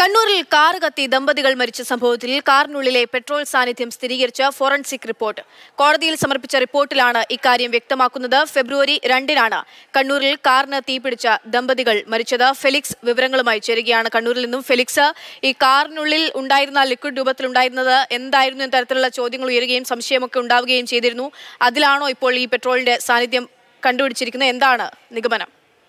കണ്ണൂരിൽ കാർ കത്തി ദമ്പതികൾ മരിച്ച സംഭവത്തിൽ കാറിനുള്ളിലെ പെട്രോൾ സാന്നിധ്യം സ്ഥിരീകരിച്ച ഫോറൻസിക് റിപ്പോർട്ട് കോടതിയിൽ സമർപ്പിച്ച റിപ്പോർട്ടിലാണ് ഇക്കാര്യം വ്യക്തമാക്കുന്നത് ഫെബ്രുവരി രണ്ടിനാണ് കണ്ണൂരിൽ കാറിന് തീപിടിച്ച ദമ്പതികൾ മരിച്ചത് ഫെലിക്സ് വിവരങ്ങളുമായി ചേരുകയാണ് കണ്ണൂരിൽ നിന്നും ഫെലിക്സ് ഈ കാറിനുള്ളിൽ ഉണ്ടായിരുന്ന ലിക്വിഡ് രൂപത്തിൽ ഉണ്ടായിരുന്നത് എന്തായിരുന്നു എന്ന തരത്തിലുള്ള ചോദ്യങ്ങൾ ഉയരുകയും സംശയമൊക്കെ ഉണ്ടാവുകയും ചെയ്തിരുന്നു അതിലാണോ ഇപ്പോൾ ഈ പെട്രോളിന്റെ സാന്നിധ്യം കണ്ടുപിടിച്ചിരിക്കുന്നത് എന്താണ് നിഗമനം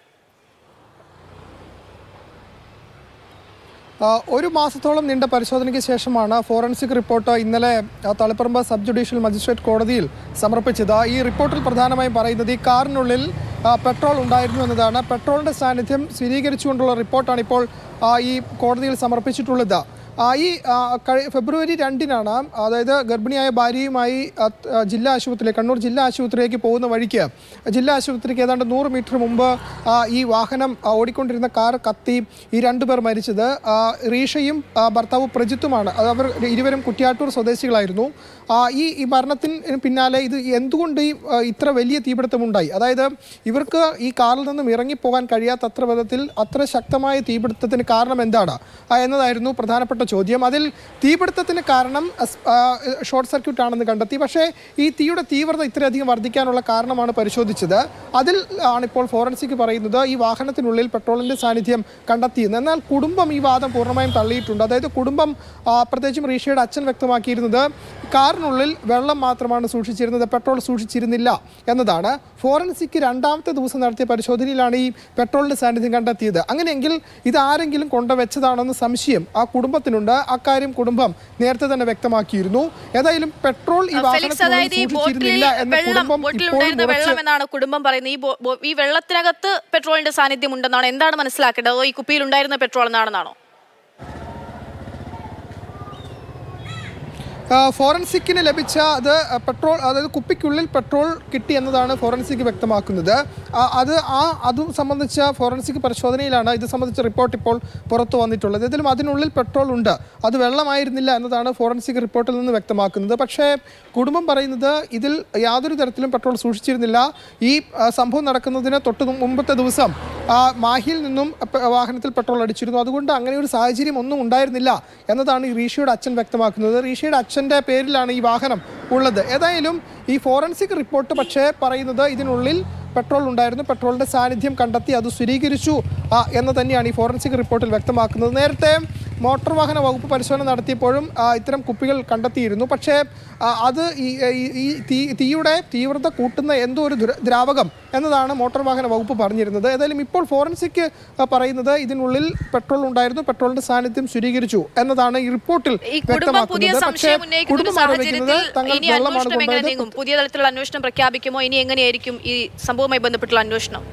ആ, ഒരു മാസത്തോളം നീണ്ട പരിശോധനയ്ക്ക് ശേഷമാണ് ഫോറൻസിക് റിപ്പോർട്ട് ഇന്നലെ ആ, തളിപ്പറമ്പ് സബ് ജുഡീഷ്യൽ മജിസ്ട്രേറ്റ് കോടതിയിൽ സമർപ്പിച്ചത് ഈ റിപ്പോർട്ടിൽ പ്രധാനമായും പറയുന്നത് ഈ കാറിനുള്ളിൽ ആ, പെട്രോൾ ഉണ്ടായിരുന്നു എന്നതാണ് പെട്രോളിന്റെ സാന്നിധ്യം സ്ഥിരീകരിച്ചുകൊണ്ടുള്ള റിപ്പോർട്ടാണ് ഇപ്പോൾ ആ, ഈ കോടതിയിൽ സമർപ്പിച്ചിട്ടുള്ളത് ആ, ഈ ആ, കഴി- ഫെബ്രുവരി രണ്ടിനാണ് അതായത് ഗർഭിണിയായ ഭാര്യയുമായി ആ, ആ, ജില്ലാ ആശുപത്രി കണ്ണൂർ ജില്ലാ ആശുപത്രിയിലേക്ക് പോകുന്ന വഴിക്ക് ജില്ലാ ആശുപത്രിക്ക് ഏതാണ്ട് നൂറ് മീറ്റർ മുമ്പ് ആ, ഈ വാഹനം ആ, ഓടിക്കൊണ്ടിരുന്ന കാർ കത്തി ഈ രണ്ടുപേർ മരിച്ചത് ആ, റീഷയും ആ, ഭർത്താവ് പ്രജിത്തുമാണ് അത് അവർ ഇരുവരും കുറ്റ്യാട്ടൂർ സ്വദേശികളായിരുന്നു ആ, ഈ ഈ മരണത്തിന് പിന്നാലെ ഇത് എന്തുകൊണ്ട് ഈ ആ, ഇത്ര വലിയ തീപിടുത്തമുണ്ടായി അതായത് ഇവർക്ക് ഈ കാറിൽ നിന്നും ഇറങ്ങിപ്പോകാൻ കഴിയാത്തത്ര വിധത്തിൽ അത്ര ശക്തമായ തീപിടുത്തത്തിന് കാരണം എന്താണ് ആ, എന്നതായിരുന്നു പ്രധാനപ്പെട്ട ചോദ്യം അതിൽ തീപിടുത്തത്തിന് കാരണം അസ്- ആ, ഷോർട്ട് സർക്യൂട്ട് ആണെന്ന് കണ്ടെത്തി പക്ഷേ ഈ തീയുടെ തീവ്രത ഇത്രയധികം വർദ്ധിക്കാനുള്ള കാരണമാണ് പരിശോധിച്ചത് അതിൽ ആണ് ഇപ്പോൾ ഫോറൻസിക് പറയുന്നത് ഈ വാഹനത്തിനുള്ളിൽ പെട്രോളിന്റെ സാന്നിധ്യം കണ്ടെത്തിയെന്ന് എന്നാൽ കുടുംബം ഈ വാദം പൂർണ്ണമായും തള്ളിയിട്ടുണ്ട് അതായത് കുടുംബം ആ, പ്രത്യേകിച്ചും റീഷയുടെ അച്ഛൻ വ്യക്തമാക്കിയിരുന്നത് കാറിനുള്ളിൽ വെള്ളം മാത്രമാണ് സൂക്ഷിച്ചിരുന്നത് പെട്രോൾ സൂക്ഷിച്ചിരുന്നില്ല എന്നതാണ് ഫോറൻസിക് രണ്ടാമത്തെ ദിവസം നടത്തിയ പരിശോധനയിലാണ് ഈ പെട്രോളിന്റെ സാന്നിധ്യം കണ്ടെത്തിയത് അങ്ങനെയെങ്കിൽ ഇത് ആരെങ്കിലും കൊണ്ടുവച്ചതാണെന്ന് സംശയം ആ കുടുംബത്തിനുണ്ട് അക്കാര്യം കുടുംബം നേരത്തെ തന്നെ വ്യക്തമാക്കിയിരുന്നു ഏതായാലും പെട്രോൾ ഈ ഫെലിക്സ് അതായത് ഈ വാഹനത്തിനുള്ളിൽ ബോട്ടിൽ സൂക്ഷിച്ചിരുന്നില്ല എന്ന് വെള്ളം കുടുംബം ബോട്ടിൽ ഇപ്പോഴും ഉണ്ടായിരുന്ന ഉറച്ച് വെള്ളം എന്നാണ് കുടുംബം പറയുന്നത് ഈ ബോ- ബോ- ഈ വെള്ളത്തിനകത്ത് പെട്രോളിന്റെ സാന്നിധ്യം ഉണ്ടെന്നാണ് എന്താണ് മനസ്സിലാക്കേണ്ടത് അതോ ഈ കുപ്പിയിൽ ഉണ്ടായിരുന്ന പെട്രോൾ എന്നാണെന്നാണോ ആ, ഫോറൻസിക്കിന് ലഭിച്ച അത് പെട്രോൾ അതായത് കുപ്പിക്കുള്ളിൽ പെട്രോൾ കിട്ടി എന്നതാണ് ഫോറൻസിക് വ്യക്തമാക്കുന്നത് ആ, അത് ആ അതും സംബന്ധിച്ച ഫോറൻസിക് പരിശോധനയിലാണ് ഇത് സംബന്ധിച്ച റിപ്പോർട്ട് ഇപ്പോൾ പുറത്തു വന്നിട്ടുള്ളത് ഇതിലും അതിനുള്ളിൽ പെട്രോൾ ഉണ്ട് അത് വെള്ളമായിരുന്നില്ല എന്നതാണ് ഫോറൻസിക് റിപ്പോർട്ടിൽ നിന്ന് വ്യക്തമാക്കുന്നത് പക്ഷേ കുടുംബം പറയുന്നത് ഇതിൽ യാതൊരു തരത്തിലും പെട്രോൾ സൂക്ഷിച്ചിരുന്നില്ല ഈ ആ, സംഭവം നടക്കുന്നതിന് തൊട്ട് മുമ്പത്തെ ദിവസം ആ, മാഹിയിൽ നിന്നും പ- വാഹനത്തിൽ പെട്രോൾ അടിച്ചിരുന്നു അതുകൊണ്ട് അങ്ങനെ ഒരു സാഹചര്യം ഒന്നും ഉണ്ടായിരുന്നില്ല എന്നതാണ് ഈ റീഷയുടെ അച്ഛൻ വ്യക്തമാക്കുന്നത് റീഷയുടെ അച്ഛൻ്റെ പേരിലാണ് ഈ വാഹനം ഉള്ളത് ഏതായാലും ഈ ഫോറൻസിക് റിപ്പോർട്ട് പക്ഷേ പറയുന്നത് ഇതിനുള്ളിൽ പെട്രോൾ ഉണ്ടായിരുന്നു പെട്രോളിൻ്റെ സാന്നിധ്യം കണ്ടെത്തി അത് സ്ഥിരീകരിച്ചു ആ, എന്ന് തന്നെയാണ് ഈ ഫോറൻസിക് റിപ്പോർട്ടിൽ വ്യക്തമാക്കുന്നത് നേരത്തെ മോട്ടോർ വാഹന വകുപ്പ് പരിശോധന നടത്തിയപ്പോഴും ആ, ഇത്തരം കുപ്പികൾ കണ്ടെത്തിയിരുന്നു പക്ഷേ ആ, അത് ഈ ഈ- ഈ തീ തീയുടെ തീവ്രത കൂട്ടുന്ന എന്തോ ഒരു ദ്ര- ദ്രാവകം എന്നതാണ് മോട്ടോർ വാഹന വകുപ്പ് പറഞ്ഞിരുന്നത് ഏതായാലും ഇപ്പോൾ ഫോറൻസിക് ആ, പറയുന്നത് ഇതിനുള്ളിൽ പെട്രോൾ ഉണ്ടായിരുന്നു പെട്രോളിന്റെ സാന്നിധ്യം സ്ഥിരീകരിച്ചു എന്നതാണ് ഈ റിപ്പോർട്ടിൽ ഈ കുടുംബം പുതിയ വ്യക്തമാക്കുന്നത് പക്ഷേ സംശയം ഉന്നയിക്കുന്ന ഒരു കുടുംബം ആരോപിക്കുന്നത് സാഹചര്യത്തിൽ തങ്ങൾ ഇനി വെള്ളമാണ് അന്വേഷണം എങ്ങനെ കൊണ്ടുപോയത് നീങ്ങും പുതിയ തലത്തിലുള്ള അന്വേഷണം പ്രഖ്യാപിക്കുമോ ഇനി എങ്ങനെയായിരിക്കും ഈ സംഭവവുമായി ബന്ധപ്പെട്ടുള്ള അന്വേഷണം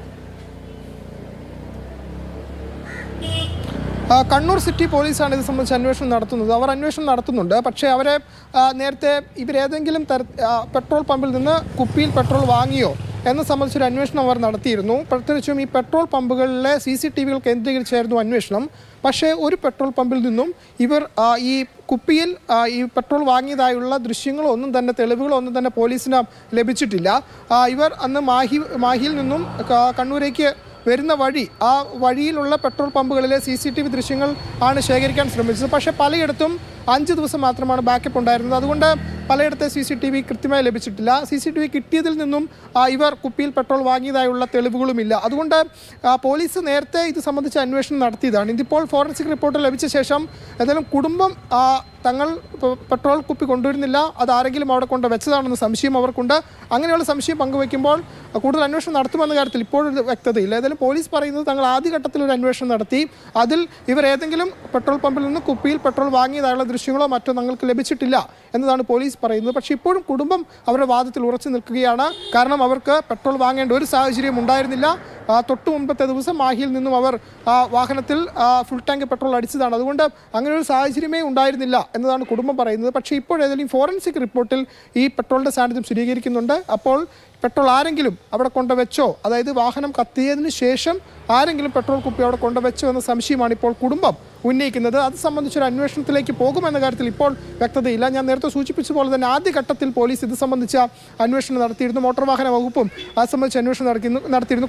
ആ, കണ്ണൂർ സിറ്റി പോലീസാണ് ഇത് സംബന്ധിച്ച് അന്വേഷണം നടത്തുന്നത് അവർ അന്വേഷണം നടത്തുന്നുണ്ട് പക്ഷേ അവരെ ആ, നേരത്തെ ഇവരേതെങ്കിലും തര ആ, പെട്രോൾ പമ്പിൽ നിന്ന് കുപ്പിയിൽ പെട്രോൾ വാങ്ങിയോ എന്ന് സംബന്ധിച്ചൊരു അന്വേഷണം അവർ നടത്തിയിരുന്നു പ്രത്യേകിച്ചും ഈ പെട്രോൾ പമ്പുകളിലെ സി സി ടി വികൾ കേന്ദ്രീകരിച്ചായിരുന്നു അന്വേഷണം പക്ഷേ ഒരു പെട്രോൾ പമ്പിൽ നിന്നും ഇവർ ആ, ഈ കുപ്പിയിൽ ആ, ഈ പെട്രോൾ വാങ്ങിയതായുള്ള ദൃശ്യങ്ങളോ ഒന്നും തന്നെ തെളിവുകളോ ഒന്നും തന്നെ പോലീസിന് ലഭിച്ചിട്ടില്ല ആ, ഇവർ അന്ന് മാഹി മാഹിയിൽ നിന്നും ക- കണ്ണൂരേക്ക് വരുന്ന വഴി ആ വഴിയിലുള്ള പെട്രോൾ പമ്പുകളിലെ സി സി ടി വി ദൃശ്യങ്ങൾ ആണ് ശേഖരിക്കാൻ ശ്രമിച്ചത് പക്ഷേ പലയിടത്തും അഞ്ച് ദിവസം മാത്രമാണ് ബാക്കപ്പ് ഉണ്ടായിരുന്നത് അതുകൊണ്ട് പലയിടത്തെ സി സി ടി വി കൃത്യമായി ലഭിച്ചിട്ടില്ല സി സി ടി വി കിട്ടിയതിൽ നിന്നും ആ, ഇവർ കുപ്പിയിൽ പെട്രോൾ വാങ്ങിയതായുള്ള തെളിവുകളുമില്ല അതുകൊണ്ട് ആ, പോലീസ് നേരത്തെ ഇത് സംബന്ധിച്ച് അന്വേഷണം നടത്തിയതാണ് ഇതിപ്പോൾ ഫോറൻസിക് റിപ്പോർട്ട് ലഭിച്ച ശേഷം ഏതായാലും കുടുംബം ആ, തങ്ങൾ പെ- പെട്രോൾ കുപ്പി കൊണ്ടുവരുന്നില്ല അത് ആരെങ്കിലും അവിടെ കൊണ്ട് വെച്ചതാണെന്ന് സംശയം അവർക്കുണ്ട് അങ്ങനെയുള്ള സംശയം പങ്കുവയ്ക്കുമ്പോൾ കൂടുതൽ അന്വേഷണം നടത്തുമെന്ന കാര്യത്തിൽ ഇപ്പോഴും വ്യക്തതയില്ല ഏതായാലും പോലീസ് പറയുന്നത് തങ്ങൾ ആദ്യഘട്ടത്തിൽ ഒരു അന്വേഷണം നടത്തി അതിൽ ഇവർ ഏതെങ്കിലും പെട്രോൾ പമ്പിൽ നിന്ന് കുപ്പിയിൽ പെട്രോൾ വാങ്ങിയതായുള്ള ദൃശ്യങ്ങളോ മറ്റോ തങ്ങൾക്ക് ലഭിച്ചിട്ടില്ല എന്നതാണ് പോലീസ് പറയുന്നത് പക്ഷേ ഇപ്പോഴും കുടുംബം അവരുടെ വാദത്തിൽ ഉറച്ചു നിൽക്കുകയാണ് കാരണം അവർക്ക് പെട്രോൾ വാങ്ങേണ്ട ഒരു സാഹചര്യം ഉണ്ടായിരുന്നില്ല ആ, തൊട്ടു മുമ്പത്തെ ദിവസം മാഹിയിൽ നിന്നും അവർ ആ, വാഹനത്തിൽ ആ, ഫുൾ ടാങ്ക് പെട്രോൾ അടിച്ചതാണ് അതുകൊണ്ട് അങ്ങനെ ഒരു സാഹചര്യമേ ഉണ്ടായിരുന്നില്ല എന്നതാണ് കുടുംബം പറയുന്നത് പക്ഷേ ഇപ്പോഴേതെങ്കിലും ഫോറൻസിക് റിപ്പോർട്ടിൽ ഈ പെട്രോളിൻ്റെ സാന്നിധ്യം സ്ഥിരീകരിക്കുന്നുണ്ട് അപ്പോൾ പെട്രോൾ ആരെങ്കിലും അവിടെ കൊണ്ടുവച്ചോ അതായത് വാഹനം കത്തിയതിന് ശേഷം ആരെങ്കിലും പെട്രോൾ കുപ്പി അവിടെ കൊണ്ടുവച്ചോ എന്ന സംശയമാണ് ഇപ്പോൾ കുടുംബം ഉന്നയിക്കുന്നത് അത് സംബന്ധിച്ചൊരു അന്വേഷണത്തിലേക്ക് പോകുമെന്ന കാര്യത്തിൽ ഇപ്പോൾ വ്യക്തതയില്ല ഞാൻ നേരത്തെ സൂചിപ്പിച്ച പോലെ തന്നെ ആദ്യഘട്ടത്തിൽ പോലീസ് ഇത് സംബന്ധിച്ച അന്വേഷണം നടത്തിയിരുന്നു മോട്ടോർ വാഹന വകുപ്പും അത് സംബന്ധിച്ച് അന്വേഷണം നടത്തിയിരുന്നു നടത്തിയിരുന്നു കുടുംബം പറയുന്നത്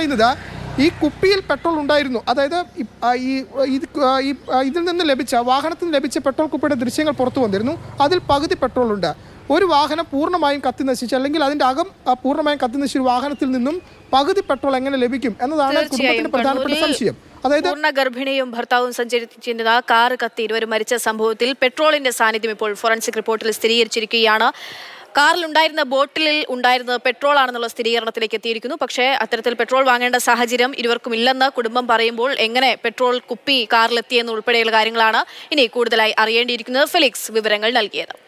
പറയുന്നത് ഈ കുപ്പിയിൽ പെട്രോൾ ഉണ്ടായിരുന്നു അതായത് ഈ- ആ, ഈ ഇത് ആ, ഈ ആ, ഇതിൽ നിന്ന് ലഭിച്ച വാഹനത്തിൽ നിന്ന് ലഭിച്ച പെട്രോൾ കുപ്പിയുടെ ദൃശ്യങ്ങൾ പുറത്തു വന്നിരുന്നു അതിൽ പകുതി പെട്രോൾ ഉണ്ട് ഒരു വാഹനം പൂർണ്ണമായും കത്തി നശിച്ച് അല്ലെങ്കിൽ അതിന്റെ അകം ആ, പൂർണ്ണമായും കത്തി നശിച്ച ഒരു വാഹനത്തിൽ നിന്നും പകുതി പെട്രോൾ എങ്ങനെ ലഭിക്കും എന്നതാണ് തീർച്ചയായും കുടുംബത്തിന്റെ പ്രധാനപ്പെട്ട കണ്ണൂരിൽ സംശയം അതായത് പൂർണ്ണ ഗർഭിണിയും ഭർത്താവും സഞ്ചരിച്ചിരുന്ന കാർ കത്തി ഇരുവരും മരിച്ച സംഭവത്തിൽ പെട്രോളിന്റെ സാന്നിധ്യം ഇപ്പോൾ ഫോറൻസിക് റിപ്പോർട്ടിൽ സ്ഥിരീകരിച്ചിരിക്കുകയാണ് കാറിലുണ്ടായിരുന്ന ബോട്ടിലിൽ ഉണ്ടായിരുന്നത് പെട്രോൾ ആണെന്നുള്ള സ്ഥിരീകരണത്തിലേക്ക് എത്തിയിരിക്കുന്നു പക്ഷേ അത്തരത്തിൽ പെട്രോൾ വാങ്ങേണ്ട സാഹചര്യം ഇരുവർക്കും ഇല്ലെന്ന് കുടുംബം പറയുമ്പോൾ എങ്ങനെ പെട്രോൾ കുപ്പി കാറിലെത്തിയെന്ന് ഉൾപ്പെടെയുള്ള കാര്യങ്ങളാണ് ഇനി കൂടുതലായി അറിയേണ്ടിയിരിക്കുന്നത് ഫെലിക്സ് വിവരങ്ങൾ നൽകിയത്